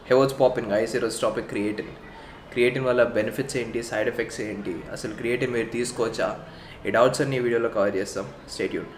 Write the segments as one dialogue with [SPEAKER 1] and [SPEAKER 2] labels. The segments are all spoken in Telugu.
[SPEAKER 1] హెవోజ్ పాపిన్ గైస్ ఈరోజు టాపిక్ క్రియేటిన్ క్రియేటిన్ వల్ల బెనిఫిట్స్ ఏంటి సైడ్ ఎఫెక్ట్స్ ఏంటి అసలు క్రియేటిన్ మీరు తీసుకోవచ్చా ఈ డౌట్స్ అన్ని ఈ వీడియోలో కవర్ చేస్తాం స్టేట్యూడ్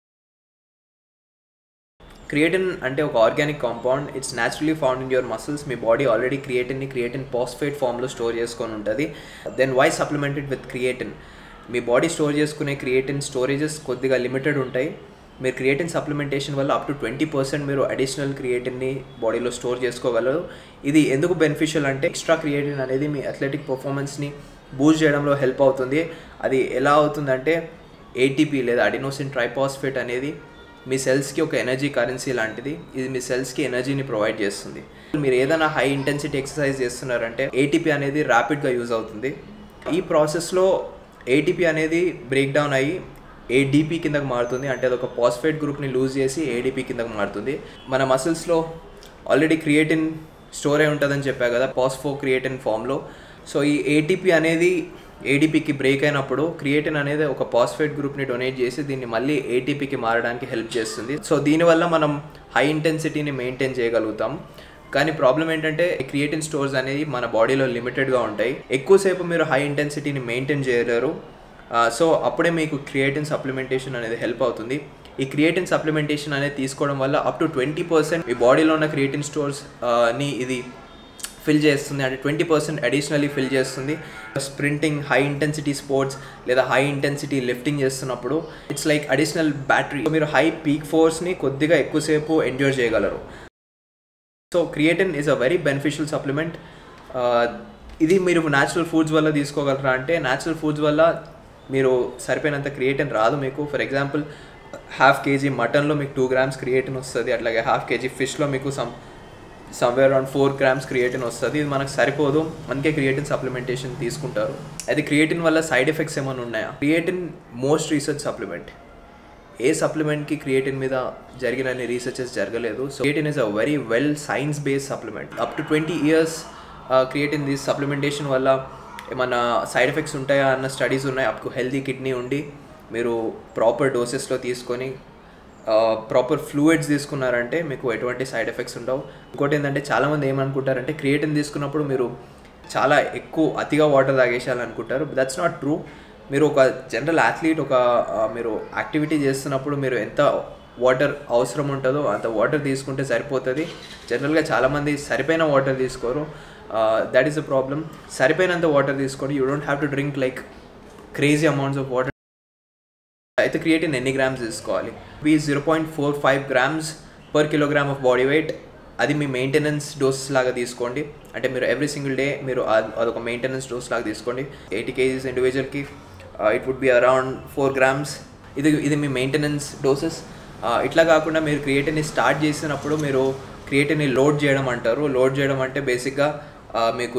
[SPEAKER 1] క్రియేటిన్ అంటే ఒక organic compound it's naturally found in your muscles మీ బాడీ ఆల్రెడీ క్రియేటిన్ని క్రియేటిన్ పాస్ఫేట్ ఫామ్లో స్టోర్ చేసుకొని ఉంటుంది then why supplemented with creatine మీ బాడీ స్టోర్ చేసుకునే క్రియేటిన్ స్టోరేజెస్ కొద్దిగా లిమిటెడ్ ఉంటాయి మీరు క్రియేటిన్ సప్లిమెంటేషన్ వల్ల అప్ టు ట్వంటీ పర్సెంట్ మీరు అడిషనల్ క్రియేటిన్ని బాడీలో స్టోర్ చేసుకోగలరు ఇది ఎందుకు బెనిఫిషియల్ అంటే ఎక్స్ట్రా క్రియేటిన్ అనేది మీ అథ్లెటిక్ పర్ఫార్మెన్స్ని బూస్ట్ చేయడంలో హెల్ప్ అవుతుంది అది ఎలా అవుతుందంటే ఏటీపీ లేదా అడినోసిన్ ట్రైపాస్ఫేట్ అనేది మీ సెల్స్కి ఒక ఎనర్జీ కరెన్సీ లాంటిది ఇది మీ సెల్స్కి ఎనర్జీని ప్రొవైడ్ చేస్తుంది మీరు ఏదైనా హై ఇంటెన్సిటీ ఎక్సర్సైజ్ చేస్తున్నారంటే ఏటీపీ అనేది ర్యాపిడ్గా యూజ్ అవుతుంది ఈ ప్రాసెస్లో ఏటీపీ అనేది బ్రేక్ డౌన్ అయ్యి ఏడీపీ కిందకు మారుతుంది అంటే అది ఒక పాస్ఫేట్ గ్రూప్ని లూజ్ చేసి ఏడీపీ కిందకు మారుతుంది మన మసిల్స్లో ఆల్రెడీ క్రియేటిన్ స్టోర్ అయి ఉంటుందని చెప్పా కదా పాస్ఫో క్రియేటిన్ ఫామ్లో సో ఈ ఏటీపీ అనేది ఏడీపీకి బ్రేక్ అయినప్పుడు క్రియేటిన్ అనేది ఒక పాస్ఫేట్ గ్రూప్ని డొనేట్ చేసి దీన్ని మళ్ళీ ఏటీపీకి మారడానికి హెల్ప్ చేస్తుంది సో దీనివల్ల మనం హై ఇంటెన్సిటీని మెయింటైన్ చేయగలుగుతాం కానీ ప్రాబ్లం ఏంటంటే క్రియేటిన్ స్టోర్స్ అనేది మన బాడీలో లిమిటెడ్గా ఉంటాయి ఎక్కువసేపు మీరు హై ఇంటెన్సిటీని మెయింటైన్ చేయలేరు సో అప్పుడే మీకు క్రియేటిన్ సప్లిమెంటేషన్ అనేది హెల్ప్ అవుతుంది ఈ క్రియేటిన్ సప్లిమెంటేషన్ అనేది తీసుకోవడం వల్ల అప్ టు ట్వంటీ పర్సెంట్ మీ బాడీలో ఉన్న క్రియేటిన్ స్టోర్స్ ని ఇది ఫిల్ చేస్తుంది అంటే ట్వంటీ పర్సెంట్ అడిషనల్లీ ఫిల్ చేస్తుంది స్ప్రింటింగ్ హై ఇంటెన్సిటీ స్పోర్ట్స్ లేదా హై ఇంటెన్సిటీ లిఫ్టింగ్ చేస్తున్నప్పుడు ఇట్స్ లైక్ అడిషనల్ బ్యాటరీ మీరు హై పీక్ ఫోర్స్ని కొద్దిగా ఎక్కువసేపు ఎంజాయ్ చేయగలరు so creatine is a very beneficial supplement ఇది మీరు న్యాచురల్ ఫుడ్స్ వల్ల తీసుకోగలరా అంటే న్యాచురల్ ఫుడ్స్ వల్ల మీరు సరిపోయినంత క్రియేటిన్ రాదు మీకు ఫర్ ఎగ్జాంపుల్ హాఫ్ కేజీ మటన్లో మీకు టూ గ్రామ్స్ క్రియేటిన్ వస్తుంది అట్లాగే హాఫ్ కేజీ ఫిష్లో మీకు some somewhere around four grams creatine వస్తుంది ఇది మనకు సరిపోదు అందుకే క్రియేటిన్ సప్లిమెంటేషన్ తీసుకుంటారు అయితే క్రియేటిన్ వల్ల సైడ్ ఎఫెక్ట్స్ ఏమైనా ఉన్నాయా క్రియేటిన్ మోస్ట్ రీసెర్చ్ సప్లిమెంట్ ఏ సప్లిమెంట్కి క్రియేటిన్ మీద జరిగిన రీసెర్చెస్ జరగలేదు so creatine is a very well science based supplement up to twenty years creatine this supplementation వల్ల ఏమన్నా సైడ్ ఎఫెక్ట్స్ ఉంటాయా అన్న స్టడీస్ ఉన్నాయి అప్కు హెల్దీ కిడ్నీ ఉండి మీరు ప్రాపర్ డోసెస్లో తీసుకొని ప్రాపర్ ఫ్లూయిడ్స్ తీసుకున్నారంటే మీకు ఎటువంటి సైడ్ ఎఫెక్ట్స్ ఉండవు ఇంకోటి ఏంటంటే చాలామంది ఏమనుకుంటారంటే క్రియేటిన్ తీసుకున్నప్పుడు మీరు చాలా ఎక్కువ అతిగా వాటర్ తాగేసేయాలనుకుంటారు దట్స్ నాట్ ట్రూ మీరు ఒక జనరల్ అథ్లీట్ ఒక మీరు యాక్టివిటీ చేస్తున్నప్పుడు మీరు ఎంత వాటర్ అవసరం ఉంటుందో అంత వాటర్ తీసుకుంటే సరిపోతుంది జనరల్గా చాలామంది సరిపోయిన వాటర్ తీసుకోరు దట్ ఈస్ ద ప్రాబ్లం సరిపోయినంత వాటర్ తీసుకోండి you don't have to drink like crazy amounts of water అయితే క్రియేటిన్ ఎన్ని గ్రామ్స్ తీసుకోవాలి be zero point four five grams per kilogram of body weight అది మీ మెయింటెనెన్స్ డోస్ లాగా తీసుకోండి అంటే మీరు ఎవ్రీ సింగిల్ డే మీరు అదొక మెయింటెనెన్స్ డోస్ లాగా తీసుకోండి ఎయిటీ కేజీస్ ఇండివిజువల్కి it would be around four grams ఇది ఇది మీ మెయింటెనెన్స్ డోసెస్ ఇట్లా కాకుండా మీరు క్రియేటిన్ని స్టార్ట్ చేసినప్పుడు మీరు క్రియేటిన్ని లోడ్ చేయడం అంటారు లోడ్ చేయడం అంటే బేసిక్గా మీకు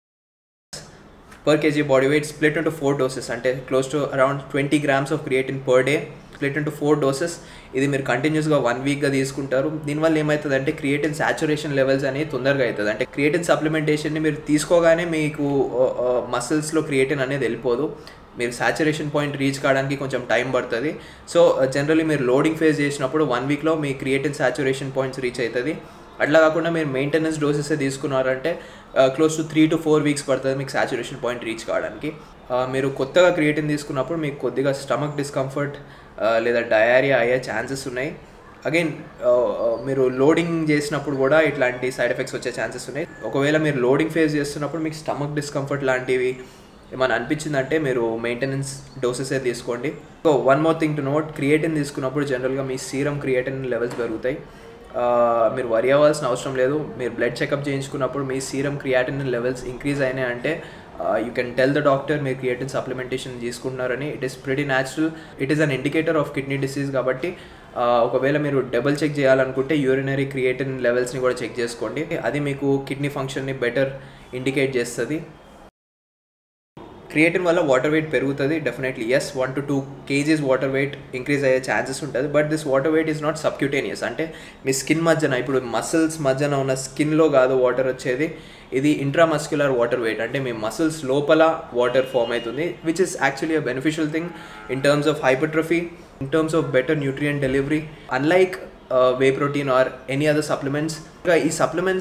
[SPEAKER 1] per KG body weight split into four doses అంటే close to around twenty grams of creatine per day split into four doses ఇది మీరు కంటిన్యూస్గా వన్ వీక్గా తీసుకుంటారు దీనివల్ల ఏమవుతుంది అంటే క్రియేటిన్ సాచురేషన్ లెవెల్స్ అనేది తొందరగా అవుతుంది అంటే క్రియేటిన్ సప్లిమెంటేషన్ని మీరు తీసుకోగానే మీకు మసిల్స్లో క్రియేటిన్ అనేది వెళ్ళిపోదు మీరు సాచురేషన్ పాయింట్ రీచ్ కావడానికి కొంచెం టైం పడుతుంది సో జనరల్లీ మీరు లోడింగ్ ఫేస్ చేసినప్పుడు వన్ వీక్లో మీ క్రియేటిన్ సాచురేషన్ పాయింట్స్ రీచ్ అవుతుంది అట్లా కాకుండా మీరు మెయింటెనెన్స్ డోసెస్ తీసుకున్నారంటే close to three to four weeks పడుతుంది మీకు సాచురేషన్ పాయింట్ రీచ్ కావడానికి మీరు కొత్తగా క్రియేటిన్ తీసుకున్నప్పుడు మీకు కొద్దిగా స్టమక్ డిస్కంఫర్ట్ లేదా డయారియా అయ్యే ఛాన్సెస్ ఉన్నాయి అగైన్ మీరు లోడింగ్ చేసినప్పుడు కూడా ఇట్లాంటి సైడ్ ఎఫెక్ట్స్ వచ్చే ఛాన్సెస్ ఉన్నాయి ఒకవేళ మీరు లోడింగ్ ఫేస్ చేస్తున్నప్పుడు మీకు స్టమక్ డిస్కంఫర్ట్ లాంటివి ఏమైనా అనిపించిందంటే మీరు మెయింటెనెన్స్ డోసెసే తీసుకోండి so one more thing to note creatine తీసుకున్నప్పుడు జనరల్గా మీ సీరం క్రియేటిన్ లెవెల్స్ పెరుగుతాయి మీరు వరి అవ్వాల్సిన అవసరం లేదు మీరు బ్లడ్ చెకప్ చేయించుకున్నప్పుడు మీ సీరం క్రియాటిన్ లెవెల్స్ ఇంక్రీజ్ అయినాయి అంటే you can tell the doctor మీరు క్రియేటిన్ సప్లిమెంటేషన్ తీసుకుంటున్నారని it is pretty natural it is an indicator of kidney disease కాబట్టి ఒకవేళ మీరు డబుల్ చెక్ చేయాలనుకుంటే యూరినరీ క్రియేటిన్ లెవెల్స్ని కూడా చెక్ చేసుకోండి అది మీకు కిడ్నీ ఫంక్షన్ని బెటర్ ఇండికేట్ చేస్తుంది క్రియేటిన్ వల్ల వాటర్ వెయిట్ పెరుగుతుంది డెఫినెట్లీ ఎస్ one to two KGs water weight increase అయ్యే ఛాన్సెస్ ఉంటుంది but this water weight is not subcutaneous అంటే మీ స్కిన్ మధ్యన ఇప్పుడు మసిల్స్ మధ్యన ఉన్న స్కిన్లో కాదు వాటర్ వచ్చేది ఇది ఇంట్రామస్క్యులర్ వాటర్ వెయిట్ అంటే మీ మసిల్స్ లోపల వాటర్ ఫామ్ అవుతుంది which is actually a beneficial thing in terms of hypertrophy in terms of better nutrient delivery unlike whey protein or any other supplements ఇంకా ఈ సప్లిమెంట్స్ వల్ల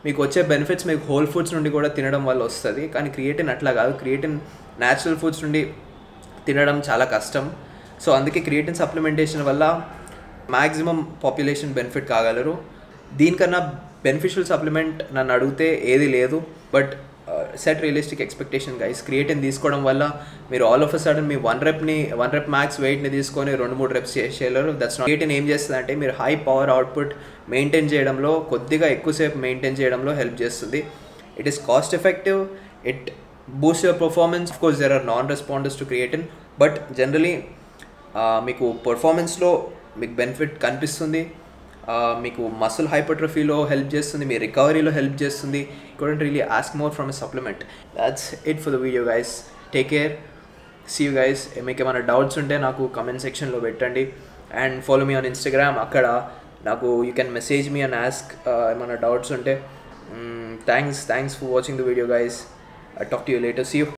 [SPEAKER 1] మీకు వచ్చే బెనిఫిట్స్ మీకు హోల్ ఫుడ్స్ నుండి కూడా తినడం వల్ల వస్తుంది కానీ క్రియేటిన్ అట్లా కాదు క్రియేటిన్ న్యాచురల్ ఫుడ్స్ నుండి తినడం చాలా కష్టం సో అందుకే క్రియేటిన్ సప్లిమెంటేషన్ వల్ల మ్యాక్సిమం పాపులేషన్ బెనిఫిట్ కాగలరు దీనికన్నా బెనిఫిషియల్ సప్లిమెంట్ నన్ను అడిగితే ఏది లేదు but set realistic expectation guys creatine తీసుకోవడం వల్ల మీరు ఆల్ ఆఫ్ అ సడన్ మీ వన్ రెప్ని వన్ రెప్ మ్యాక్స్ వెయిట్ని తీసుకొని రెండు మూడు రెప్స్ చేసేయలేరు దట్స్ నాట్ క్రియేటిన్ ఏం చేస్తుంది అంటే మీరు హై పవర్ అవుట్పుట్ మెయింటైన్ చేయడంలో కొద్దిగా ఎక్కువసేపు మెయింటైన్ చేయడంలో హెల్ప్ చేస్తుంది it is cost effective it boost your performance of course there are non responders to creatine but generally మీకు పర్ఫార్మెన్స్లో మీకు బెనిఫిట్ కనిపిస్తుంది మీకు మసిల్ హైపర్ట్రఫీలో హెల్ప్ చేస్తుంది మీ రికవరీలో హెల్ప్ చేస్తుంది couldn't really ask more from a supplement that's it for the video guys take care see you guys మీకు ఏమైనా డౌట్స్ ఉంటే నాకు కమెంట్ సెక్షన్లో పెట్టండి and follow me on Instagram అక్కడ నాకు you can message me and ask ఏమైనా డౌట్స్ ఉంటే thanks thanks for watching the video guys talk to you later see you